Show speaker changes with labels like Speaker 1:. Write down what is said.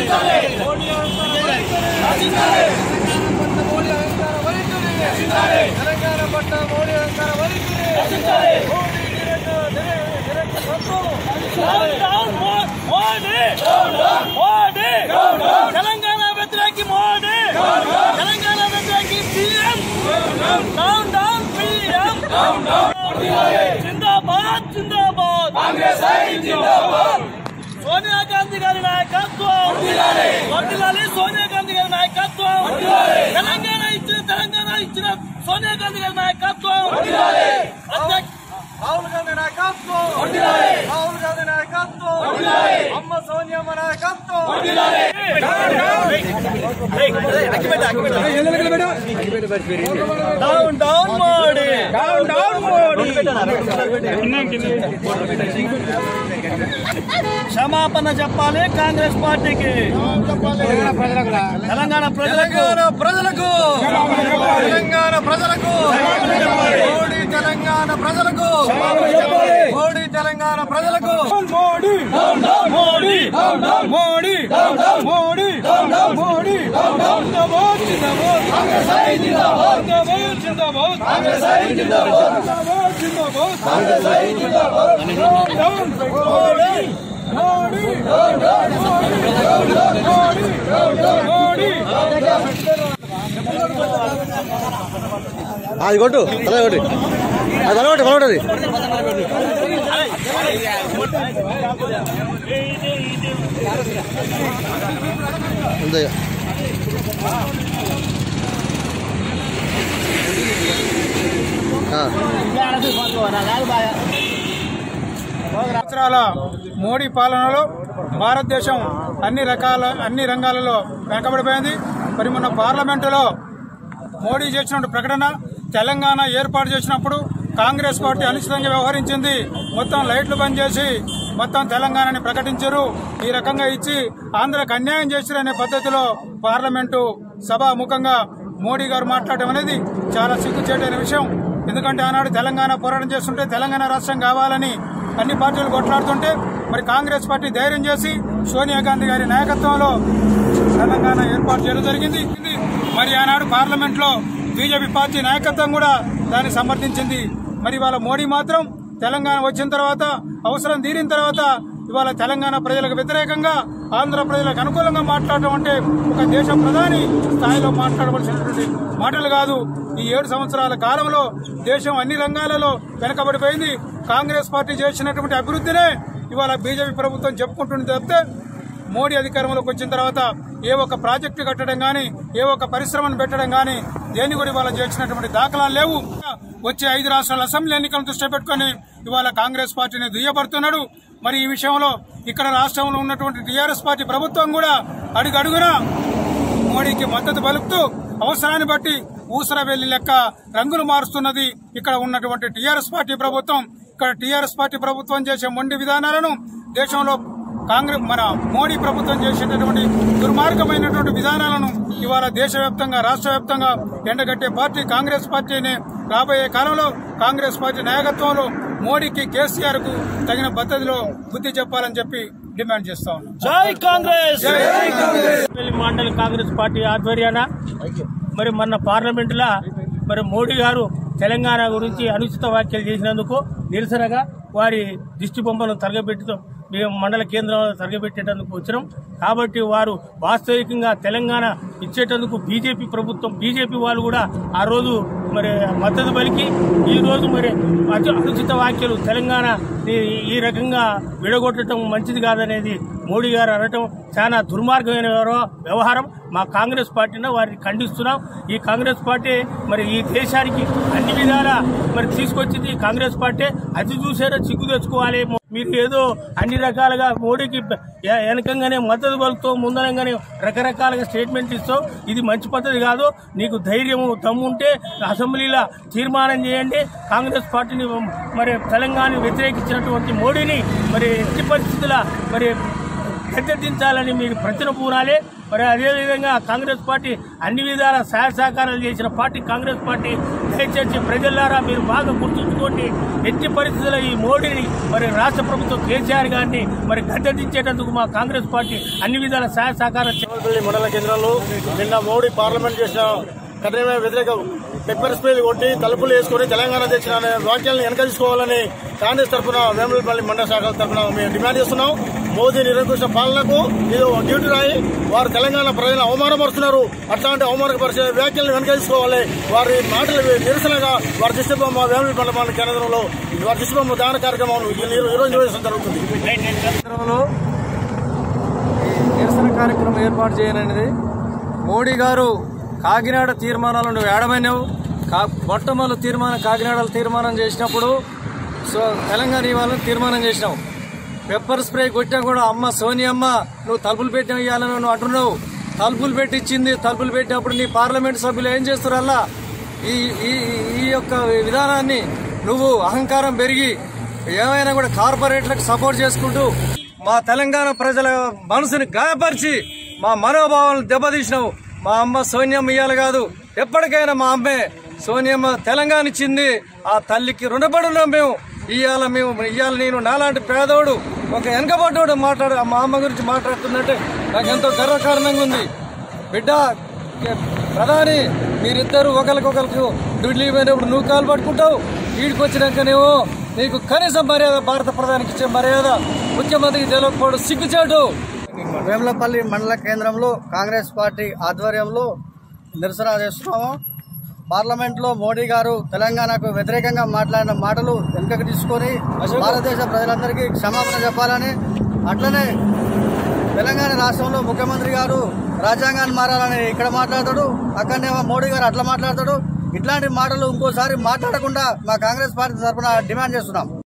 Speaker 1: మోడీ అహంకార వైఖరి తెలంగాణ పట్ల మోడీ అహంకార వైఖరి మోడీ నిరంకుశ నిరంకుశత్వం.
Speaker 2: తెలంగాణ వ్యతిరేకి మోడీ తెలంగాణ వ్యతిరేకి పీఎం డౌన్ డౌన్ పీఎం జిందాబాద్ జిందాబాద్ సోనియా గాంధీ గారి నాయకత్వం వర్ధిల్లాలి సోనియా గాంధీ గారి నాయకత్వం తెలంగాణ ఇచ్చిన తెలంగాణ ఇచ్చిన సోనియా గాంధీ గారి నాయకత్వం అధ్యక్ష
Speaker 1: రాహుల్ గాంధీ నాయకత్వం రాహుల్ గాంధీ నాయకత్వం అమ్మ సోనియమ్మ నాయకత్వం
Speaker 2: down down Modi down down Modi క్షమాపణ చెప్పాలి కాంగ్రెస్ పార్టీకి తెలంగాణ ప్రజలకు
Speaker 1: తెలంగాణ ప్రజలకు తెలంగాణ ప్రజలకు మోడీ తెలంగాణ ప్రజలకు మోడీ తెలంగాణ ప్రజలకు
Speaker 2: మోడీ మోడీ మోడీ మోడీ మోడీ జిందాబాద్ జిందాబాద్ జిందాబాద్ జిందాబాద్ జిందాబాద్ జిందాబాద్ డౌన్ మోడీ మోడీ మోడీ
Speaker 3: అది కొట్టు తల కొట్టి అది తల కొట్టి కొట్టది అంతే ఆ.
Speaker 4: సంవత్సరాల మోడీ పాలనలో భారతదేశం అన్ని రకాల అన్ని రంగాలలో వెనకబడిపోయింది మరి మొన్న పార్లమెంటులో మోడీ చేసిన ప్రకటన తెలంగాణ ఏర్పాటు చేసినప్పుడు కాంగ్రెస్ పార్టీ అనిశ్చితంగా వ్యవహరించింది మొత్తం లైట్లు బంద్ చేసి మొత్తం తెలంగాణని ప్రకటించారు ఈ రకంగా ఇచ్చి ఆంధ్రకు అన్యాయం చేసిరనే పద్ధతిలో పార్లమెంటు సభ ముఖంగా మోడీ గారు మాట్లాడడం అనేది చాలా సిగ్గుచేటైన విషయం ఎందుకంటే ఆనాడు తెలంగాణ పోరాటం చేస్తుంటే తెలంగాణ రాష్ట్రం కావాలని అన్ని పార్టీలు కొట్లాడుతుంటే మరి కాంగ్రెస్ పార్టీ ధైర్యం చేసి సోనియా గాంధీ గారి నాయకత్వంలో తెలంగాణ ఏర్పాటు చేయడం జరిగింది మరి ఆనాడు పార్లమెంట్ లో బీజేపీ పార్టీ నాయకత్వం కూడా దాన్ని సమర్థించింది మరి ఇవాళ మోడీ మాత్రం తెలంగాణ వచ్చిన తర్వాత అవసరం తీరిన తర్వాత ఇవాళ తెలంగాణ ప్రజలకు వ్యతిరేకంగా ఆంధ్ర ప్రజలకు అనుకూలంగా మాట్లాడటం అంటే ఒక దేశ ప్రధాని స్థాయిలో మాట్లాడవలసినటువంటి మాటలు కాదు ఈ ఏడు సంవత్సరాల కాలంలో దేశం అన్ని రంగాలలో వెనకబడిపోయింది కాంగ్రెస్ పార్టీ చేసినటువంటి అభివృద్ధినే ఇవాళ బీజేపీ ప్రభుత్వం చెప్పుకుంటుంది తప్పితే మోడీ అధికారంలోకి వచ్చిన తర్వాత ఏ ఒక్క ప్రాజెక్టు కట్టడం గాని ఏ ఒక్క పరిశ్రమను పెట్టడం గాని దేని కూడా ఇవాళ చేసినటువంటి దాఖలాలు లేవు వచ్చే ఐదు రాష్ట్రాల అసెంబ్లీ ఎన్నికలను దృష్టి పెట్టుకుని ఇవాళ కాంగ్రెస్ పార్టీని దుయ్యబడుతున్నాడు మరి ఈ విషయంలో ఇక్కడ రాష్ట్రంలో ఉన్నటువంటి టీఆర్ఎస్ పార్టీ ప్రభుత్వం కూడా అడుగడుగునా మోడీకి మద్దతు పలుకుతూ అవసరాన్ని బట్టి ఊసర వెళ్లి లెక్క రంగులు మారుస్తున్నది ఇక్కడ ఉన్నటువంటి టీఆర్ఎస్ పార్టీ ప్రభుత్వం ఇక్కడ టీఆర్ఎస్ పార్టీ ప్రభుత్వం చేసే మొండి విధానాలను దేశంలో కాంగ్రెస్ మన మోడీ ప్రభుత్వం చేసేటటువంటి దుర్మార్గమైనటువంటి విధానాలను ఇవాళ దేశవ్యాప్తంగా రాష్ట్ర వ్యాప్తంగా ఎండగట్టే పార్టీ కాంగ్రెస్ పార్టీనే రాబోయే కాలంలో కాంగ్రెస్ పార్టీ నాయకత్వంలో మోడీకి కేసీఆర్ కు తగిన పద్ధతిలో బుద్ధి చెప్పాలని చెప్పి డిమాండ్ చేస్తా ఉన్నాం
Speaker 2: జై కాంగ్రెస్ మండలి కాంగ్రెస్ పార్టీ ఆధ్వర్యాన మరి మొన్న పార్లమెంట్ లా మరి మోడీ గారు తెలంగాణ గురించి అనుచిత వ్యాఖ్యలు చేసినందుకు నిరసనగా వారి దిష్టి బొమ్మను తరగబెట్టి మేము మండల కేంద్రంలో తరగబెట్టేటందుకు వచ్చినాం కాబట్టి వారు వాస్తవికంగా తెలంగాణ ఇచ్చేటందుకు బీజేపీ ప్రభుత్వం బీజేపీ వాళ్ళు కూడా ఆ రోజు మరి మద్దతు పలికి ఈ రోజు మరి అను- అనుచిత వ్యాఖ్యలు తెలంగాణ ఈ- ఈ రకంగా విడగొట్టడం మంచిది కాదనేది మోడీ గారు అనటం చాలా దుర్మార్గమైన వ్యవహారం- వ్యవహారం మా కాంగ్రెస్ పార్టీని వారిని ఖండిస్తున్నాం ఈ కాంగ్రెస్ పార్టీ మరి ఈ దేశానికి అన్ని విధాలా మరి తీసుకొచ్చింది ఈ కాంగ్రెస్ పార్టీ అది చూసేదో చిక్కు తెచ్చుకోవాలి మీరు ఏదో అన్ని రకాలుగా మోడీకి వె- వెనకంగానే మద్దతు పలుకుతూ ముందరంగానే రకరకాలుగా స్టేట్మెంట్ ఇస్తావు ఇది మంచి పద్ధతి కాదు నీకు ధైర్యము దమ్ముంటే అసెంబ్లీలో తీర్మానం చేయండి కాంగ్రెస్ పార్టీని మరి తెలంగాణ వ్యతిరేకించినటువంటి మోడీని మరి ఎట్టి పరిస్థితుల మరి గద్దెదించాలని మీరు ప్రతిన పూనాలి మరి అదేవిధంగా కాంగ్రెస్ పార్టీ అన్ని విధాల సహాయ సహకారాలు చేసిన పార్టీ కాంగ్రెస్ పార్టీ దయచేసి ప్రజలారా మీరు బాగా గుర్తుంచుకోవాలి తోటి ఎట్టి పరిస్థితుల్లో ఈ మోడీని మరి రాష్ట్ర ప్రభుత్వం కేసీఆర్ గారిని మరి గద్దెదించేటందుకు మా కాంగ్రెస్ పార్టీ అన్ని విధాల సహాయ సహకారం చే-
Speaker 5: తాడేపల్లి మండల కేంద్రంలో నిన్న మోడీ పార్లమెంట్ చేసిన కఠినమైన వ్యతిరేక పెప్పర్ స్ప్రే కొట్టి తలుపులు వేసుకుని తెలంగాణ తెచ్చిన అనే వాక్యాలను వెనక తీసుకోవాలని కాంగ్రెస్ తరఫున వేములపల్లి మండల శాఖ తరఫున మేము డిమాండ్ చేస్తున్నాం మోదీ నిరంకుశ పాలనకు ఇది ఒక డ్యూటీ రాయి వారు తెలంగాణ ప్రజలను అవమానపరుస్తున్నారు అట్లాంటి అవమానపరిచే వ్యాఖ్యలను వెనక తీసుకోవాలి వారి మాటలు నిరసనగా వారి దిశబొమ్మ వేములపల్లి మండల కేంద్రంలో వారి దిశబొమ్మ దాన కార్యక్రమం ఈ రోజు నిర్వహించడం జరుగుతుంది
Speaker 1: కేంద్రంలో ఈ నిరసన కార్యక్రమం ఏర్పాటు చేయనది మోడీ గారు కాకినాడ తీర్మానాలను ఏడమైనవు కా మొట్టమొదటి తీర్మానం కాకినాడలో తీర్మానం చేసినప్పుడు సో తెలంగాణ ఇవ్వాలని తీర్మానం చేసినావు పెప్పర్ స్ప్రే కొట్టినా కూడా అమ్మ సోనియమ్మ నువ్వు తలుపులు పెట్టిన ఇవ్వాలని నువ్వు అంటున్నావు తలుపులు పెట్టి ఇచ్చింది తలుపులు పెట్టినప్పుడు నీ పార్లమెంట్ సభ్యులు ఏం చేస్తారల్లా ఈ ఈ ఈ యొక్క విధానాన్ని నువ్వు అహంకారం పెరిగి ఏమైనా కూడా కార్పొరేట్లకు సపోర్ట్ చేసుకుంటూ మా తెలంగాణ ప్రజల మనసుని గాయపరిచి మా మనోభావాలను దెబ్బతీసినావు మా అమ్మ సోనియమ్మ ఇయ్యాలి కాదు ఎప్పటికైనా మా అమ్మే సోనియమ్మ తెలంగాణ ఇచ్చింది ఆ తల్లికి రుణపడి ఉన్నాం మేము ఇవాళ మేము ఇవాళ నేను నాలాంటి పేదోడు ఒక వెనకబడ్డోడు మాట్లాడు మా అమ్మ గురించి మాట్లాడుతున్నట్టే నాకు ఎంతో గర్వకారణంగా ఉంది బిడ్డ ప్రధాని మీరిద్దరు ఒకరికొకరికి ఢిల్లీ పోయినప్పుడు నువ్వు కాలు పట్టుకుంటావు వీడికి వచ్చినాక నువ్వు నీకు కనీసం మర్యాద భారత ప్రధానికి ఇచ్చే మర్యాద ముఖ్యమంత్రికి తెలియకపోవడం సిగ్గుచాటు
Speaker 6: వేములపల్లి మండల కేంద్రంలో కాంగ్రెస్ పార్టీ ఆధ్వర్యంలో నిరసన చేస్తున్నాము పార్లమెంట్లో మోడీ గారు తెలంగాణకు వ్యతిరేకంగా మాట్లాడిన మాటలు వెనుకకు తీసుకొని భారతదేశ ప్రజలందరికీ క్షమాపణ చెప్పాలని అట్లనే తెలంగాణ రాష్ట్రంలో ముఖ్యమంత్రి గారు రాజ్యాంగాన్ని మారాలని ఇక్కడ మాట్లాడతాడు అక్కడనే మోడీ గారు అట్లా మాట్లాడతాడు ఇట్లాంటి మాటలు ఇంకోసారి మాట్లాడకుండా మా కాంగ్రెస్ పార్టీ తరఫున డిమాండ్ చేస్తున్నాం